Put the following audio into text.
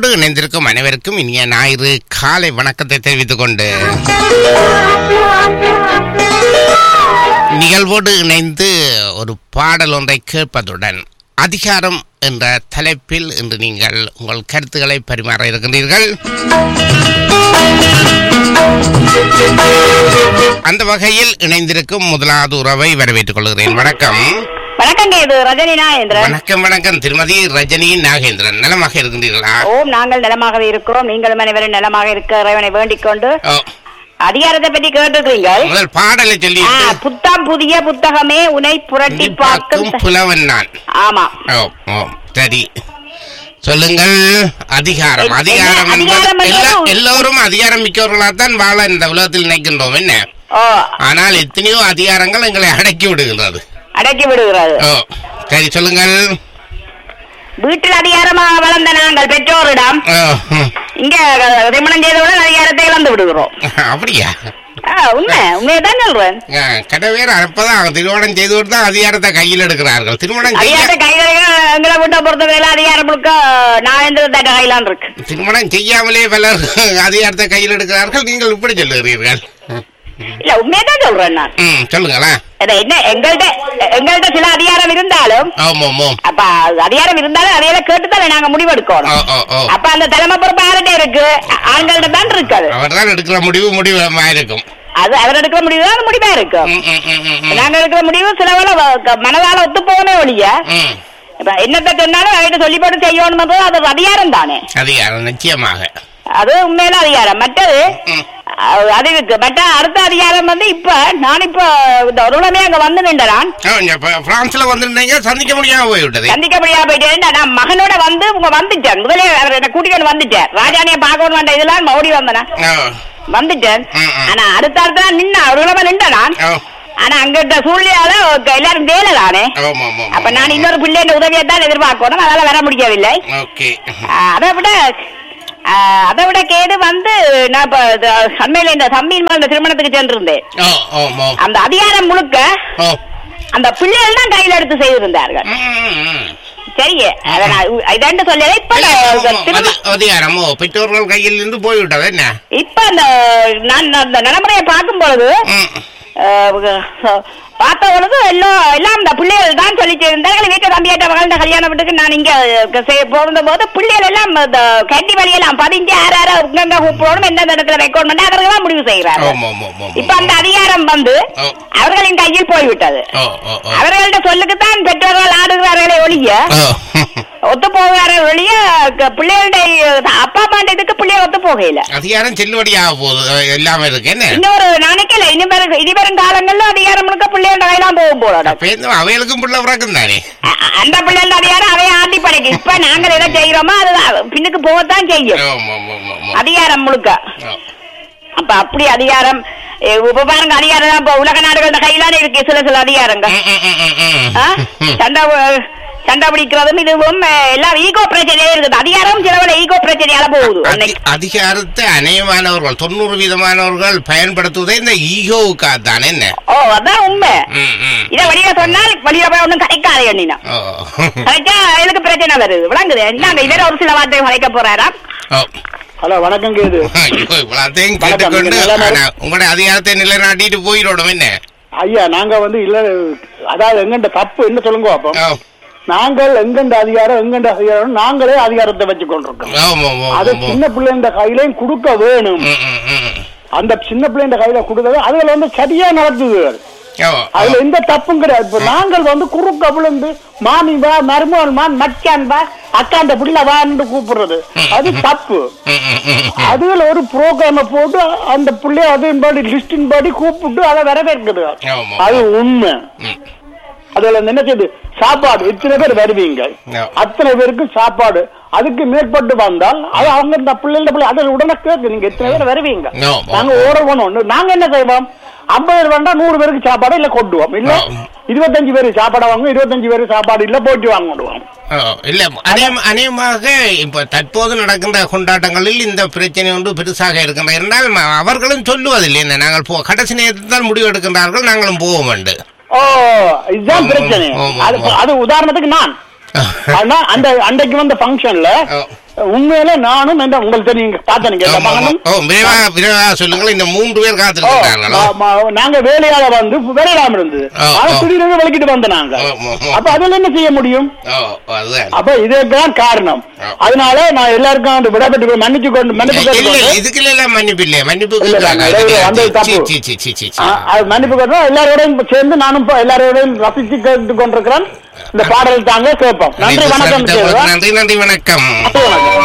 நிகழ்வோடு இணைந்திருக்கும் அனைவருக்கும் இனிய ஞாயிறு காலை வணக்கத்தை தெரிவித்துக் கொண்டு நிகழ்வோடு இணைந்து ஒரு பாடல் ஒன்றை கேட்பதுடன் அதிகாரம் என்ற தலைப்பில் இன்று நீங்கள் உங்கள் கருத்துக்களை பரிமாற இருக்கின்றீர்கள் அந்த வகையில் இணைந்திருக்கும் முதலாவது உறவை வரவேற்றுக் கொள்கிறேன் வணக்கம் வணக்கங்க இது ரஜினி நாயந்திரன் வணக்கம் வணக்கம் திருமதி ரஜினி நாகேந்திரன் நலமாக இருக்கின்றீர்களா ஓம் நாங்கள் நலமாகவே இருக்கிறோம் நீங்களும் அனைவரும் நலமாக இருக்க இறைவனை வேண்டிக் கொண்டு ஓ, அதிகாரத்தை பற்றி கேட்டிருக்கீங்க முதல் பாடலை சொல்லி ஆ, புத்தாம் புதிய புத்தகமே உனை புரட்டி பார்க்கும் பார்க்கும் புலவன் நான் ஆமா ஓ ஓ சரி சொல்லுங்கள் அதிகாரம் என்ன- அதிகாரம் என்ன என்பது அதிகாரம் எல்லா- என்பது- எல்லோரும் அதிகாரம் மிக்கவர்களாகத்தான் வாழ இந்த உலகத்தில் நினைக்கின்றோம் என்ன ஓ ஆனால் எத்தனையோ அதிகாரங்கள் எங்களை அடக்கி விடுகின்றது அடக்கி விடுகிறது ஓ சரி சொல்லுங்கள் வீட்டில் அதிகாரமாக வளர்ந்த நாங்கள் பெற்றோரிடம் ஓ, ம். இங்க அஹ், திருமணம் செய்தவுடன் அதிகாரத்தை இழந்து விடுகிறோம் அப்படியா ஆ, உண்மை உண்மையதான் சொல்றேன் கடவேர் அப்பதான் திருமணம் செய்து தான் அதிகாரத்தை கையில் எடுக்கிறார்கள் திருமணம் செய்ய அதிகாரத்தை கையில் எங்களை வீட்டை பொறுத்தவரையில அதிகாரம் முழுக்க நாயந்திரத்தை கையிலான் இருக்கு திருமணம் செய்யாமலே பலர் அதிகாரத்தை கையில் எடுக்கிறார்கள் நீங்கள் இப்படி சொல்லுகிறீர்கள் இல்ல உண்மையதான் சொல்றேன் நான் ம் சொல்லுங்களேன் அது என்ன எங்கள்ட்ட எங்கள்ட்ட சில அதிகாரம் இருந்தாலும் ஆமாம் ஆமாம் அப்ப அதிகாரம் இருந்தாலும் அதையெல்லாம் கேட்டுத்தானே நாங்க ஓ முடிவெடுக்கணும் ஓ ஓ அப்ப அந்த தலைமை பொறுப்பு யார்கிட்ட இருக்கு ஆண்கள்ட்ட தான் இருக்காது அவர் தான் எடுக்கிற முடிவு முடிவா இருக்கும் அது அவர் எடுக்கிற முடிவு தான் முடிவா இருக்கும் ம், ம், ம், ம், ம். நாங்க எடுக்கிற முடிவு சில வேளை வ- மனதால ஒத்து போகவே ஒழிய ம். இப்ப என்னத்த சொன்னாலும் அவர்கிட்ட சொல்லி போட்டு செய்யணும் அது ஒரு அதிகாரம் தானே அதிகாரம் நிச்சயமாக அது உண்மையில அதிகாரம் மற்றது ம். அஹ், அது இருக்கு மற்ற அடுத்த அதிகாரம் வந்து இப்ப நான் இப்ப இந்த ஒரு உடனே அங்க வந்து நின்றேன் ஆ, இங்க ப- பிரான்ஸ்ல வந்திருந்தீங்க சந்திக்க முடியாம போய்விட்டது சந்திக்க முடியாம போயிட்டேன் நான் மகனோட வந்து உங்க வந்துட்டேன் முதலே அவர் என்ன கூட்டிட்டு வந்துட்டேன் ராஜானிய பார்க்கணும் வேண்டாம் இதெல்லாம் மௌடி வந்தனா ஆ, வந்துட்டேன் ம், ம். ஆனா அடுத்த அடுத்த நின்னா அவர்கள நின்ற நான் ஆ, ஆனா அங்கிட்ட சூழ்நிலையால எல்லாரும் வேலை தானே ஆமாம், ஆமாம், அப்ப நான் ஆமாம். இன்னொரு பிள்ளைய உதவியை தான் எதிர்பார்க்கணும் அதனால வர முடியவில்லை ஓகே ஆஹ், அதை விட ஆஹ், அதை விட கேடு வந்து நான் இப்ப இது, அண்மையில இந்த தம்பியின் மகள் திருமணத்துக்கு சென்றிருந்தேன் ஓ ஓ அந்த அதிகாரம் முழுக்க ஓ அந்த பிள்ளைகள் தான் கையில் எடுத்து செய்திருந்தார்கள் ம், ம், ம். சரி அதை நான் இதாண்டு சொல்லல இப்ப இல்ல, நான் ஆமாம், திரும்ப அதி- அதிகாரமோ பெற்றோர்கள் கையில் இருந்து போய்விட்டது என்ன இப்ப அந்த நான் அந்த நடைமுறையை பார்க்கும் பொழுது ம். அஹ், பார்த்த பொழுது எல்லாம் எல்லாம் இந்த பிள்ளைகள் தான் சொல்லி இருந்தார்கள் வீட்டு தம்பியாட்ட மகள்கிட்ட கல்யாணம் வீட்டுக்கு நான் இங்க போகிற போது பிள்ளைகள் எல்லாம் இந்த கண்டி வழியெல்லாம் பதிஞ்சு யார் யார உங்க கூப்பிடணும் எந்தெந்த இடத்துல வைக்கணும் பண்ணி அவர்கள் தான் முடிவு செய்கிறார்கள் ஆமாம், ஆமாம், ஆமாம், இப்ப அந்த அதிகாரம் வந்து ஓ. அவர்களின் கையில் போய்விட்டது ஓ ஓ ஓ அவர்கள்ட்ட சொல்லுக்குத்தான் பெற்றோர்கள் ஆடுகிறார்களே ஒழிய ஓ ஒத்து போகிறார்கள் ஒழிய க- பிள்ளைகளுடைய அப்பா அம்மாண்ட இதுக்கு பிள்ளைகள் ஒத்து போகையில அதிகாரம் செல்லுபடியாக போகுது எல்லாமே இருக்கு என்ன இன்னொரு நினைக்கல இனி வரும் இனி வரும் காலங்கள்ல அதிகாரம் முழுக்க பிள்ளைகள கையெல்லாம் போகும் போல அப்ப இந்த அவைகளுக்கும் பிள்ளை பிறக்கும் தானே அந்த பிள்ளைகள அதிகாரம் அவை ஆண்டி படைக்கு இப்ப நாங்கள் எதை செய்யறோமோ அது அ- பின்னுக்கு போகத்தான் செய்யும் ஆமாம், ஆமாம், ஆமாம், ஆமாம். அதிகாரம் முழுக்க ஓ. அப்ப அப்படி அதிகாரம் எ, இப்ப பாருங்க அதிகாரம் தான் இப்ப உலக நாடுகள் கையிலான இருக்கு சில சில அதிகாரங்கள் ம், ம், ம், ம், ம். ஆ? ம். சண்டை அ, சண்டை பிடிக்கிறதும் இதுவும் அ, எல்லாம் ஈகோ பிரச்சனையே இருக்குது அதிகாரம் சிலவள ஈகோ பிரச்சனையால போகுது அதி- அன்னைக்கு. அதிகாரத்தை அநேகமானவர்கள் தொண்ணூறு வீதமானவர்கள் பயன்படுத்துவதே இந்த ஈகோவுக்காக தானே என்ன ஓ அதான் உண்மை ம், ம். இத வெளியில சொன்னால் வெளியில போய் ஒண்ணும் கிடைக்காது எண்ணினா ஓ. கரெக்டா எனக்கு பிரச்சனை வருது விளங்குது என்னங்க இவர் ஒரு சில வார்த்தை கலைக்க போறாராம் ஓ. ஹலோ வணக்கம் கேது ஐயோ, இவ்வளத்தையும் வணக்கம், கேட்டுக்கொண்டு நீங்க நலமா ஆனா, உங்களுடைய அதிகாரத்தை நிலைநாட்டிட்டு போயிடணும் என்ன ஐயா நாங்க வந்து இல்ல அதாவது எங்கண்ட தப்பு என்ன சொல்லுங்க அப்போ ஓ. நாங்கள் எங்கண்ட அதிகாரம் எங்கண்ட அதிகாரம் நாங்களே அதிகாரத்தை வச்சு கொண்டிருக்கோம் ஆமா, ஆமா, அது ஆமா. சின்ன பிள்ளைங்க கையிலையும் கொடுக்க வேணும் ம், ம், ம். அந்த சின்ன பிள்ளைங்க கையில கொடுக்கறது அதுல வந்து சரியா நடத்துது ஓ, அதுல ஓ. எந்த தப்பும் கிடையாது இப்ப நாங்கள் வந்து குறுக்க விழுந்து மாமி வா மருமகன் மான் மச்சான் வா அக்காண்ட பிள்ளை வான்னு கூப்பிடுறது அது தப்பு ம், ம், ம், ம். அதுல ஒரு ப்ரோக்ராம போட்டு அந்த பிள்ளைய அதன்படி லிஸ்டின் படி கூப்பிட்டு அதை வரவேற்குது ஆமா. அது உண்மை ம். அதுல என்ன செய்யுது சாப்பாடு இத்தனை பேர் வருவீங்க ஆ. அத்தனை பேருக்கு சாப்பாடு அதுக்கு மேற்பட்டு வந்தால் அது அவங்க இந்த பிள்ளைங்க பிள்ளை அதில் உடனே கேட்கு நீங்க இத்தனை பேர் வருவீங்க ஆமா. நாங்க ஓட போனோம் நாங்க என்ன செய்வோம் ஐம்பது பேர் வேண்டாம் நூறு பேருக்கு சாப்பாடு இல்ல கொண்டுவோம் இல்ல ஆ. இருபத்தஞ்சு பேர் சாப்பாடு வாங்க இருபத்தஞ்சு பேர் சாப்பாடு இல்ல போட்டு வாங்கிடுவோம் ஓ, இல்ல அநேக அநேகமாக இப்ப தற்போது நடக்கின்ற கொண்டாட்டங்களில் இந்த பிரச்சனை ஒன்று பெருசாக இருக்கின்ற இருந்தால் ம- அவர்களும் சொல்லுவதில்லை இந்த நாங்கள் போ கடைசி நேரத்தில் தான் முடிவு எடுக்கின்றார்கள் நாங்களும் போவோம் என்று ஓ இதுதான் ஆமா, பிரச்சனை ஆமா, அது ஆமா. அது உதாரணத்துக்கு நான் ஆனா அந்த அன்றைக்கு வந்த ஃபங்க்ஷன்ல ஓ. உண்மையில நானும் என்ன உங்களுக்கு தெரியும் பார்த்து நீங்க ஆமா, ஆமா. ஓ விரைவா விரைவா சொல்லுங்கள் இந்த மூன்று பேர் ஓ, காத்திருக்கிறாங்களோ ஆ, ஆ, நாங்க வேலையால வந்து விரையாம இருந்தது ஓ, ஆனா ஓ. திடீர்னு விளக்கிட்டு வந்த நாங்க ஓ, ஓ, ஓ. அப்ப அதுல என்ன செய்ய முடியும் ஓ அதுதான் அப்ப இதுதான் காரணம் ஆ. அதனால நான் எல்லாருக்கும் அந்த விடப்பட்டு மன்னிச்சு கொண்டு மன்னிப்பு இல்ல இல்ல கேட்டுக்கொண்டு இதுக்கு இல்ல மன்னிப்பு இல்லையா மன்னிப்பு இல்ல, இல்ல, கேட்கறாங்க. இல்ல, இல்ல, அந்த சீ, தப்பு. சீ, சீ, சீ, சீ, சீ. ஆ, அது மன்னிப்பு கேட்டோம் எல்லாரோடையும் சேர்ந்து நானும் இப்ப எல்லாரோடையும் ரசிச்சு கேட்டு கொண்டிருக்கிறேன் இந்த பாடல் தாங்க கேட்போம் நன்றி வணக்கம் நன்றி நன்றி வணக்கம் வணக்கம்